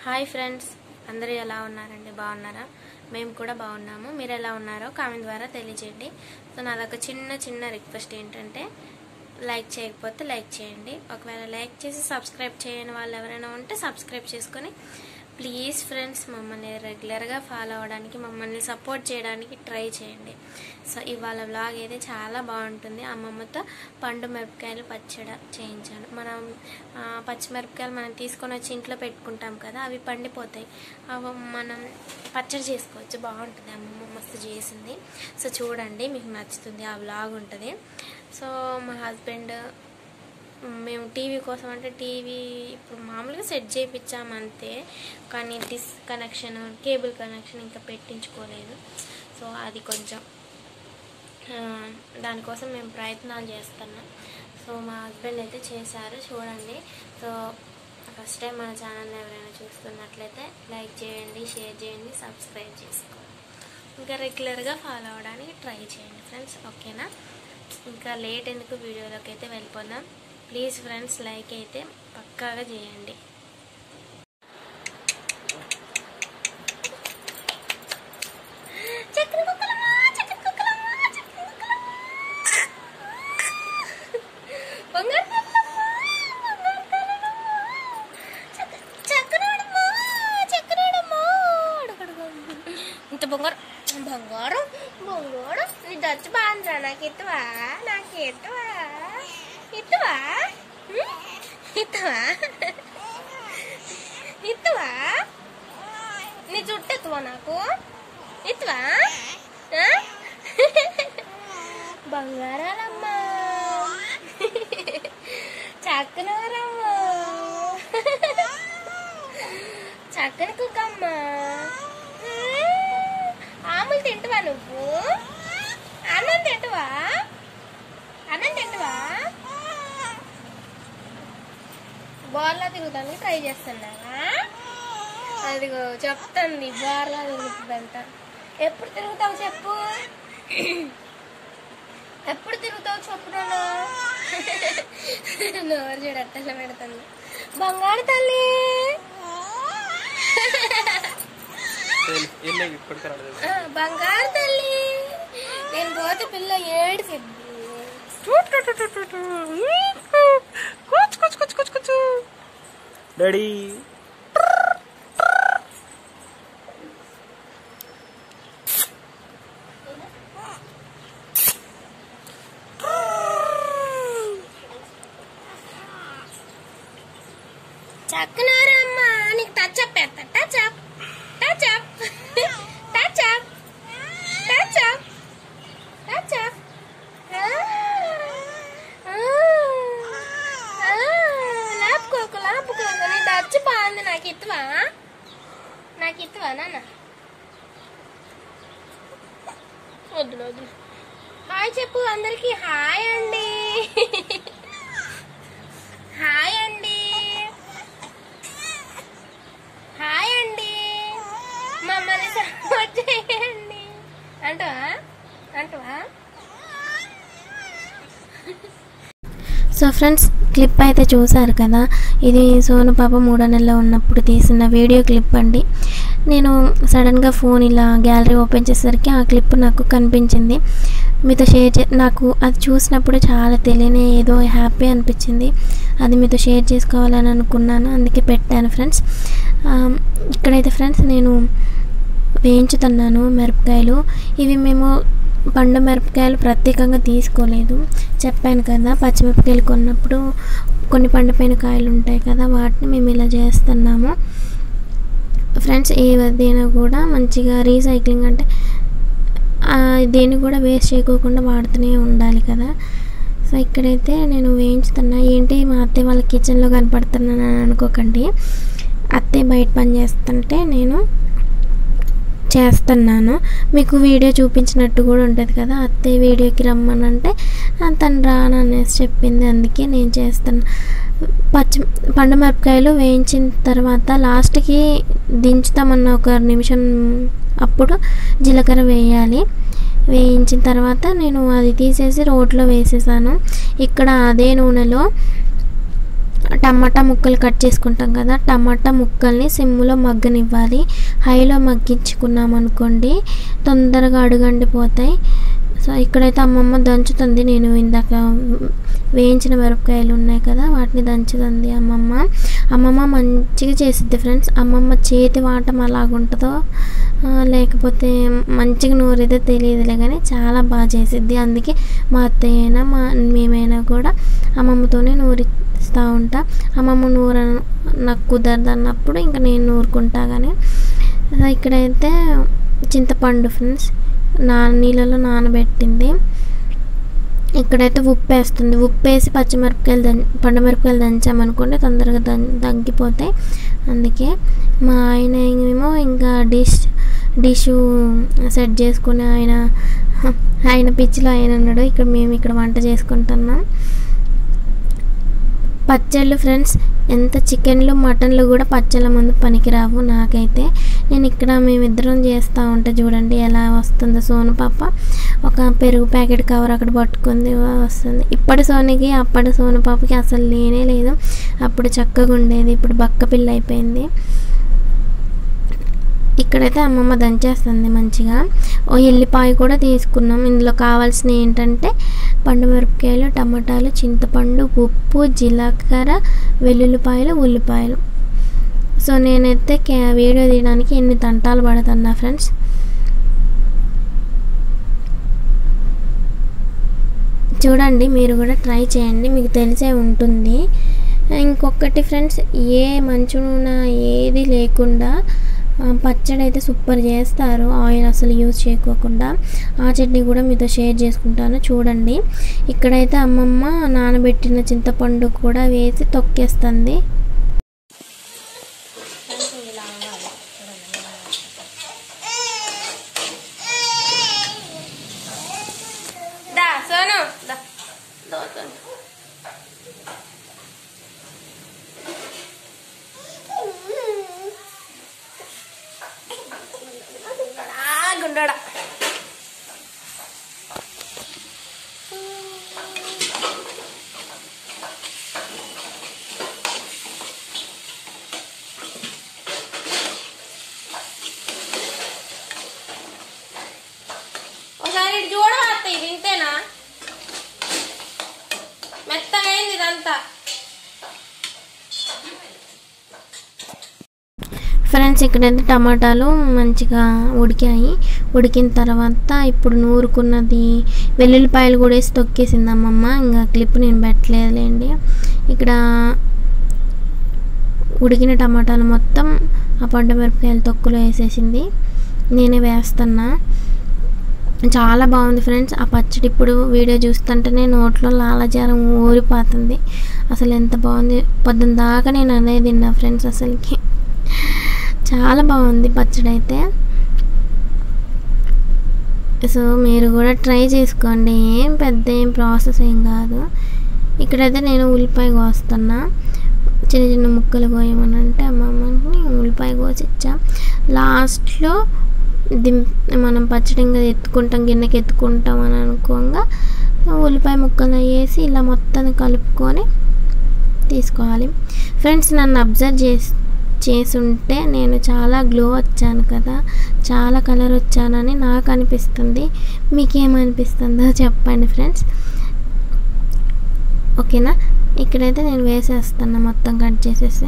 Hi friends అందరూ ఎలా ఉన్నారండి బాగున్నారా మేము కూడా బాగున్నాము మీరు ఎలా ఉన్నారో కామెంట్ ద్వారా తెలియజేయండి సో నాదొక చిన్న చిన్న రిక్వెస్ట్ ఏంటంటే లైక్ చేయకపోతే లైక్ చేయండి ఒకవేళ లైక్ చేసి సబ్స్క్రైబ్ చేయని వాళ్ళు ఎవరైనా ఉంటే సబ్స్క్రైబ్ చేసుకొని ప్లీజ్ ఫ్రెండ్స్ మమ్మల్ని రెగ్యులర్గా ఫాలో అవ్వడానికి మమ్మల్ని సపోర్ట్ చేయడానికి ట్రై చేయండి సో ఇవాళ వ్లాగ్ అయితే చాలా బాగుంటుంది అమ్మమ్మతో పండు మిరపకాయలు పచ్చడి చేయించాను మనం ఆ, పచ్చిమిరపకాయలు మనం తీసుకొని వచ్చి ఇంట్లో పెట్టుకుంటాం కదా అవి పండిపోతాయి అవి మనం పచ్చడి చేసుకోవచ్చు బాగుంటుంది అమ్మమ్మ మస్తు చేసింది సో చూడండి మీకు నచ్చుతుంది ఆ వ్లాగ్ ఉంటుంది సో మా హస్బెండ్ మేము టీవీ కోసం అంటే టీవీ ఇప్పుడు మామూలుగా సెట్ చేయించాం అంతే కానీ డిస్ కనెక్షన్ కేబుల్ కనెక్షన్ ఇంకా పెట్టించుకోలేదు సో అది కొంచెం ఆ, దానికోసం మేము ప్రయత్నాలు చేస్తున్నాం సో మా హస్బెండ్ అయితే చేశారు చూడండి సో ఫస్ట్ టైం మన ఛానల్ని ఎవరైనా చూస్తున్నట్లయితే లైక్ చేయండి షేర్ చేయండి సబ్స్క్రైబ్ చేసుకోండి ఇంకా రెగ్యులర్గా ఫాలో అవ్వడానికి ట్రై చేయండి ఫ్రెండ్స్ ఓకేనా ఇంకా లేట్ ఎందుకు వీడియోలోకి అయితే వెళ్ళిపోదాం ప్లీజ్ ఫ్రెండ్స్ లైక్ అయితే పక్కాగా చేయండి చక్కెర కుక్కలమ్మా, చక్కెర కుక్కలమ్మా, చక్కెర కుక్కలమ్మా. బంగారు తల్లమ్మా, బంగారు తల్లమ్మా. చక్కెర- చక్కెరోడమ్మా, చక్కెరోడమ్మా. అడుగడుగు. ఇంత బంగారం బంగారం బంగారం నీ దచ్చు బాగుందిరా నాకు ఎత్తువా నాకు ఎత్తువా ఎత్తువా హ్మ్? ఎత్తువా ఎత్తువా నీ జుట్టు ఎత్తువా నాకు ఎత్తువా ఆ? బంగారాలమ్మా చక్కనవరమ్మా చక్కని కుక్కమ్మా ఆములు తింటువా నువ్వు అన్నం తింటువా అన్నం తింటువా బోర్లా తిరుగుతానికి ట్రై చేస్తున్నావా అదిగో చెప్తుంది బోర్లా తిరుగుతుందంట ఎప్పుడు తిరుగుతావు చెప్పు ఎప్పుడు తిరుగుతావు చెప్పు నన్ను నోరు చూడు అట్టలా పెడుతుంది బంగారు తల్లి వెళ్ళే ఇప్పటికి రాలేదు ఆ, బంగారు తల్లి నేను పోతే పిల్ల ఏడిసిద్ది డాడీ చక్కనారమ్మా నీకు టచ్ అప్ పెడతా touch up touch up touch up touch up touch up లాపుకోకు లాపుకోకు నీ టచ్ బాగుంది నాకు ఇత్తువా నాకు ఇత్తువా నాన్న వద్దులు వద్దులు హాయ్ చెప్పు అందరికి హాయ్ అండి హాయ్ అండి హాయ్ అండి మమ్మల్ని సపోర్ట్ చేయండి అంటవా అంటవా సో ఫ్రెండ్స్ క్లిప్ అయితే చూసారు కదా ఇది సోను పాప మూడో నెలలో ఉన్నప్పుడు తీసిన వీడియో క్లిప్ అండి నేను సడన్గా ఫోన్ ఇలా గ్యాలరీ ఓపెన్ చేసేసరికి ఆ క్లిప్ నాకు కనిపించింది మీతో షేర్ చే నాకు అది చూసినప్పుడు చాలా తెలియని ఏదో హ్యాపీ అనిపించింది అది మీతో షేర్ చేసుకోవాలని అనుకున్నాను అందుకే పెట్టాను ఫ్రెండ్స్ ఆ, ఇక్కడైతే ఫ్రెండ్స్ నేను వేయించుతున్నాను మిరపకాయలు ఇవి మేము పండు మిరపకాయలు ప్రత్యేకంగా తీసుకోలేదు చెప్పాను కదా పచ్చిమిరపకాయలు కొన్నప్పుడు కొన్ని పండిపోయిన కాయలు ఉంటాయి కదా వాటిని మేము ఇలా చేస్తున్నాము ఫ్రెండ్స్ ఏదైనా కూడా మంచిగా రీసైక్లింగ్ అంటే ఆ, దేన్ని కూడా వేస్ట్ చేయకోకుండా వాడుతూనే ఉండాలి కదా సో ఇక్కడైతే నేను వేయించుతున్నా ఏంటి మా అత్తయ్య వాళ్ళ కిచెన్లో కనపడుతున్నాను అని అనుకోకండి అత్తయ్య బయట పని చేస్తుంటే నేను చేస్తున్నాను మీకు వీడియో చూపించినట్టు కూడా ఉంటుంది కదా అత్తయ్య వీడియోకి రమ్మనంటే "ఆ, తను రాను అనేసి చెప్పింది అందుకే నేను చేస్తున్నా పచ్చి పండు మిరపకాయలు వేయించిన తర్వాత లాస్ట్కి దించుతామన్న ఒక నిమిషం అప్పుడు జీలకర్ర వేయాలి వేయించిన తర్వాత నేను అది తీసేసి రోట్లో వేసేసాను ఇక్కడ అదే నూనెలో టమాటా ముక్కలు కట్ చేసుకుంటాం కదా టమాటా ముక్కల్ని సిమ్లో మగ్గనివ్వాలి హైలో మగ్గించుకున్నాం అనుకోండి తొందరగా అడుగండిపోతాయి సో ఇక్కడైతే అమ్మమ్మ దంచుతుంది నేను ఇందాక వేయించిన మిరపకాయలు ఉన్నాయి కదా వాటిని దంచుతుంది అమ్మమ్మ అమ్మమ్మ మంచిగా చేసిద్ది ఫ్రెండ్స్ అమ్మమ్మ చేతి వాటం అలాగుంటుందో ఆ, లేకపోతే మంచిగా నూరిదో తెలియదులే కానీ చాలా బాగా చేసిద్ది అందుకే మా అత్తయ్య అయినా మా మేమైనా కూడా అమ్మమ్మతోనే నూరిస్తూ ఉంటా అమ్మమ్మ నూర నాకు కుదరదు అన్నప్పుడు ఇంకా నేను నూరుకుంటా కానీ ఆ, ఇక్కడైతే చింతపండు ఫ్రెండ్స్ నా నీళ్ళలో నానబెట్టింది ఇక్కడైతే ఉప్పు వేస్తుంది ఉప్పు వేసి పచ్చిమిరపకాయలు దం పండుమిరపకాయలు దంచామనుకోండి తొందరగా దం తగ్గిపోతాయి అందుకే మా ఆయన ఏమో ఇంకా డిష్ డిష్ సెట్ చేసుకుని ఆయన ఆయన పిచ్చిలో ఆయన ఉన్నాడు ఇక్కడ మేము ఇక్కడ వంట చేసుకుంటున్నాం పచ్చళ్ళు ఫ్రెండ్స్ ఎంత చికెన్లు మటన్లు కూడా పచ్చళ్ళ ముందు పనికిరావు నాకైతే నేను ఇక్కడ మేమిద్దరం చేస్తూ ఉంటే చూడండి ఎలా వస్తుందో సోను పాప ఒక పెరుగు ప్యాకెట్ కవర్ అక్కడ పట్టుకుంది వస్తుంది ఇప్పటి సోనికి అప్పటి సోను పాపకి అసలు లేనే లేదు అప్పుడు చక్కగా ఉండేది ఇప్పుడు బక్క పిల్ల అయిపోయింది ఇక్కడైతే అమ్మమ్మ దంచేస్తుంది మంచిగా ఓ ఎల్లిపాయ కూడా తీసుకున్నాం ఇందులో కావాల్సిన ఏంటంటే పండు మిరపకాయలు టమాటాలు చింతపండు ఉప్పు జీలకర్ర వెల్లుల్లిపాయలు ఉల్లిపాయలు సో నేనైతే క్యా- వీడియో తీయడానికి ఎన్ని తంటాలు పడుతున్నా ఫ్రెండ్స్ చూడండి మీరు కూడా ట్రై చేయండి మీకు తెలిసే ఉంటుంది ఇంకొకటి ఫ్రెండ్స్ ఏ మంచు నూనె ఏది లేకుండా ఆ, పచ్చడి అయితే సూపర్ చేస్తారు ఆయిల్ అసలు యూజ్ చేయకోకుండా ఆ చట్నీ కూడా మీతో షేర్ చేసుకుంటాను చూడండి ఇక్కడైతే అమ్మమ్మ నానబెట్టిన చింతపండు కూడా వేసి తొక్కేస్తుంది దా సోను దా దో సోను గుండడా గుండడా ఒకసారి ఇటు చూడవత్త ఇది ఇంతేనా మెత్తగా అయింది ఇదంతా ఫ్రెండ్స్ ఇక్కడైతే టమాటాలు మంచిగా ఉడికాయి ఉడికిన తర్వాత ఇప్పుడు నూరుకున్నది వెల్లుల్లిపాయలు కూడా వేసి తొక్కేసింది అమ్మమ్మ ఇంకా క్లిప్ నేను పెట్టలేదులేండి ఇక్కడ ఉడికిన టమాటాలు మొత్తం ఆ పండు మిరపకాయలు తొక్కులో వేసేసింది నేనే వేస్తున్నా చాలా బాగుంది ఫ్రెండ్స్ ఆ పచ్చడి ఇప్పుడు వీడియో చూస్తుంటేనే నోట్లో లాలజారం ఊరిపోతుంది అసలు ఎంత బాగుంది పొద్దున్న దాకా నేను అనేది తిన్నా ఫ్రెండ్స్ అసలుకి చాలా బాగుంది పచ్చడి అయితే సో మీరు కూడా ట్రై చేసుకోండి ఏం పెద్ద ఏం ప్రాసెస్ ఏం కాదు ఇక్కడైతే నేను ఉల్లిపాయ కోస్తున్నా చిన్న చిన్న ముక్కలు కోయమని అంటే అమ్మమ్మని ఉల్లిపాయ కోసి ఇచ్చా లాస్ట్లో దిం మనం పచ్చడి ఇంకా ఎత్తుకుంటాం గిన్నెకి ఎత్తుకుంటాం అని అనుకోగా ఉల్లిపాయ ముక్కలు వేసి ఇలా మొత్తం కలుపుకొని తీసుకోవాలి ఫ్రెండ్స్ నన్ను అబ్జర్వ్ చేసి చేసుంటే నేను చాలా గ్లో వచ్చాను కదా చాలా కలర్ వచ్చానని నాకు అనిపిస్తుంది మీకేమనిపిస్తుందో చెప్పండి ఫ్రెండ్స్ ఓకేనా ఇక్కడైతే నేను వేసేస్తాను మొత్తం కట్ చేసేసి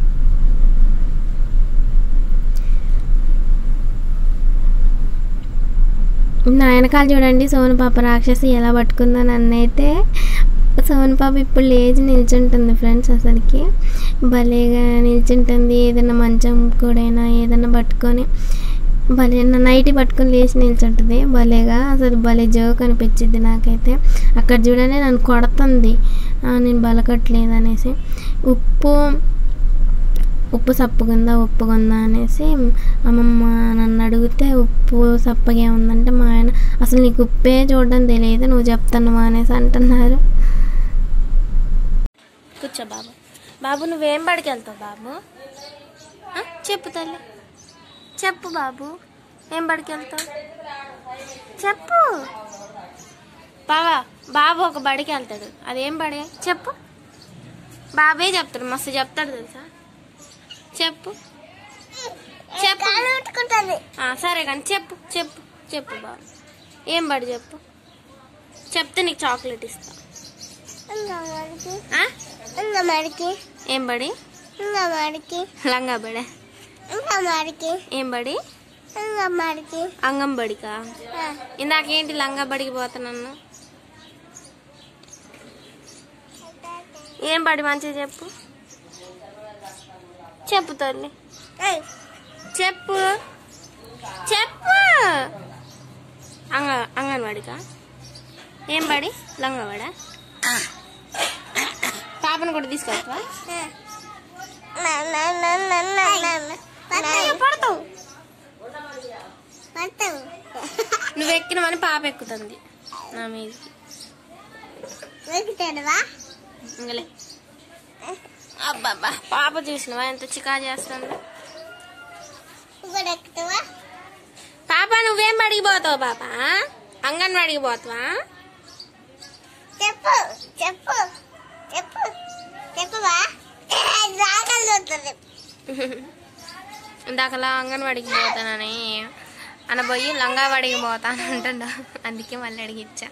నా వెనకాల చూడండి సోను పాప రాక్షసి ఎలా పట్టుకుందో నన్ను అయితే సోను పాప ఇప్పుడు లేచి నిల్చుంటుంది ఫ్రెండ్స్ అసలుకి భలేగా నిల్చుంటుంది ఏదైనా మంచం కూడైనా ఏదైనా పట్టుకొని భలే నా నైట్ పట్టుకొని లేచి నిల్చుంటుంది భలేగా అసలు భలే జోక్ అనిపించింది నాకైతే అక్కడ చూడండి నన్ను కొడుతుంది ఆ, నేను బలకట్లేదు అనేసి ఉప్పు ఉప్పు సప్పుకుందా ఉప్పుకుందా అనేసి అమ్మమ్మ నన్ను అడిగితే ఉప్పు సప్పగా ఉందంటే మా ఆయన అసలు నీకు ఉప్పే చూడడం తెలియదు నువ్వు చెప్తాను అనేసి అంటున్నారు కూర్చో బాబు బాబు నువ్వేం బడికి వెళ్తావు బాబు ఆ? చెప్పు తల్లి చెప్పు బాబు ఏం బడికి వెళ్తావు చెప్పు బావా బాబు ఒక బడికి వెళ్తాడు అదేం బడి చెప్పు బాబే చెప్తాడు మస్తు చెప్తాడు తెలుసా చెప్పు చెప్పు పెట్టుకుంటుంది ఆ, సరే కానీ చెప్పు చెప్పు చెప్పు బాబు ఏం బడి చెప్పు చెప్తే నీకు చాక్లెట్ ఇస్తా ఇంకా మడికి ఆ? ఇంకా మడికి ఏం బడి ఇంకా మడికి లంగా బడే ఇంకా మడికి ఏం బడి ఇంకా మడికి అంగం బడికా ఇందాకేంటి లంగా బడికి పోతానన్ను ఏం బడి మంచిగా చెప్పు చెప్పు తల్లి చెప్పు చెప్పు అంగ అంగన్వాడికా ఏం బడి లంగవాడా పాపను కూడా తీసుకొస్తావా పడతావు నువ్వు ఎక్కినవని పాప ఎక్కుతుంది నా మీదకి వెక్కుతాడువా ఇంగలే అబ్బబ్బా పాప చూసినవా ఎంత చికా చేస్తుందో ఇప్పుడు ఎక్కుతావా పాప నువ్వేం బడికి పోతావు పాప అంగన్వాడికి పోతావా చెప్పు చెప్పు చెప్పు చెప్పువా రాగలు చూస్తుంది ఇందాకలా అంగన్వాడికి పోతానని అనబోయి లంగావాడికి పోతాను అంటుండ అందుకే మళ్ళీ అడిగిచ్చా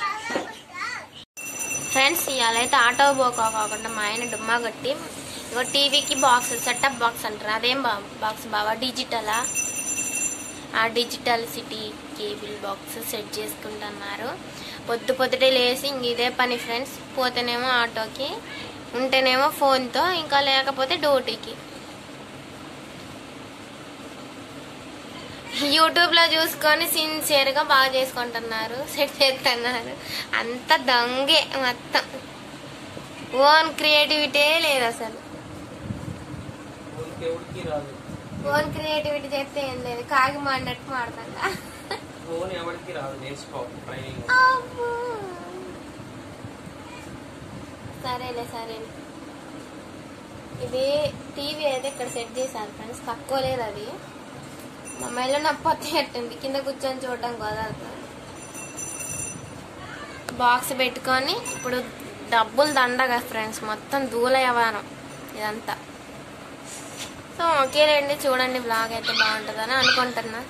ఫ్రెండ్స్ ఇవాళ అయితే ఆటో పోకోకుండా మా ఆయన డుమ్మా కొట్టి ఇగో టీవీకి బాక్స్ సెటప్ బాక్స్ అంటారు అదేం బా బాక్స్ బావా డిజిటలా ఆ digital city cable box set చేసుకుంటున్నారు పొద్దు పొద్దుటే లేసి ఇంక ఇదే పని ఫ్రెండ్స్ పోతేనేమో ఆటోకి ఉంటేనేమో ఫోన్తో ఇంకా లేకపోతే డ్యూటీకి యూట్యూబ్లో చూసుకొని సిన్సియర్గా బాగా చేసుకుంటున్నారు సెట్ చేస్తున్నారు అంత దొంగే మొత్తం ఓన్ క్రియేటివిటీ లేదు అసలు ఎవరికి రాదు ఓన్ క్రియేటివిటీ చేస్తే ఏం లేదు కాగి మాడినట్టు మాడతాంగా ఫోన్ ఎవరికి రాదు నేర్చుకో ట్రైనింగ్ అబ్బో. సరేలే సరేలే ఇది టీవీ అయితే ఇక్కడ సెట్ చేశారు ఫ్రెండ్స్ తక్కువ లేదు అది మా మెల్ల నొప్పి పెట్టింది కింద కూర్చొని చూడడం కుదరదు బాక్స్ పెట్టుకొని ఇప్పుడు డబ్బులు దండగా ఫ్రెండ్స్ మొత్తం దూల వ్యవహారం ఇదంతా సో ఓకే రండి చూడండి బ్లాగ్ అయితే బాగుంటుందని అనుకుంటున్నా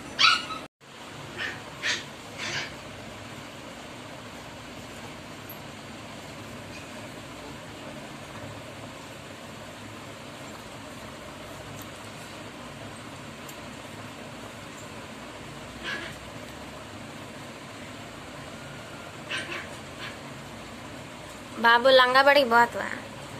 బాబు లంగాబడికి పోతావా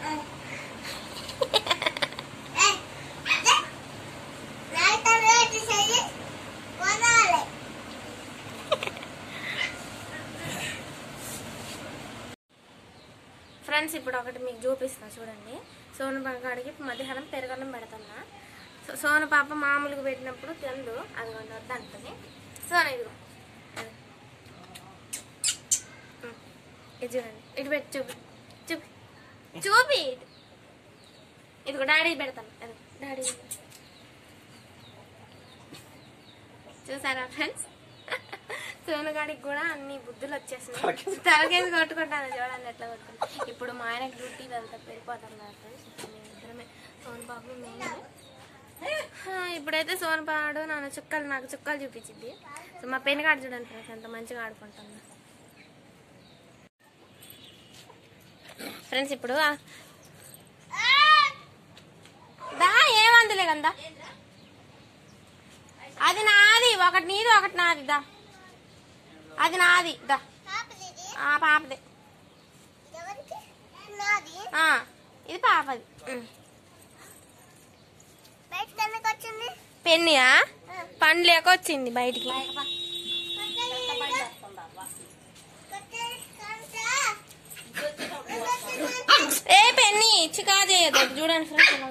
ఫ్రెండ్స్ ఇప్పుడు ఒకటి మీకు చూపిస్తా చూడండి సోను బంగాడికి మధ్యాహ్నం పెరగడం పెడతాను సో సోను పాప మామూలుగా పెట్టినప్పుడు తిందు అది వద్దు అంటుంది సోను ఇదిగో అది. ఉం. ఇది చూడండి ఇటు పెట్టి చూపి చూపి చూపి ఇటు. ఇదిగో డాడీ పెడతాను అది డాడీ చూసారా ఫ్రెండ్స్ సోనుగాడికి కూడా అన్ని బుద్ధులు వచ్చేసినాయి తలకేసి కొట్టుకుంటాను చూడండి ఎట్లా కొట్టుకుంటాను ఇప్పుడు మా ఆయనకి డ్యూటీ వెళ్తా వెళ్ళిపోతాం కదా ఫ్రెండ్స్ ఇప్పుడు మేము ఇద్దరమే సోను బాబు మేము ఆ, ఇప్పుడైతే సోను పాడు నాన్న చుక్కలు నాకు చుక్కలు చూపించింది సో మా పెన్ కార్డు చూడండి ఫ్రెండ్స్ ఎంత మంచిగా ఆడుకుంటాను ఫ్రెండ్స్ ఇప్పుడు ఆ- దా ఏమందులే కదా అది నాది ఒకటి నీది ఒకటి నాది దా అది నాది దా ఆ పాపది ఆ, ఇది పాపది ఉం. వచ్చింది పెన్నియా పండ్లు లేక వచ్చింది బయటికి ఏ పెన్ని చికా చేయదు చూడండి ఫ్రెండ్స్ ఎలా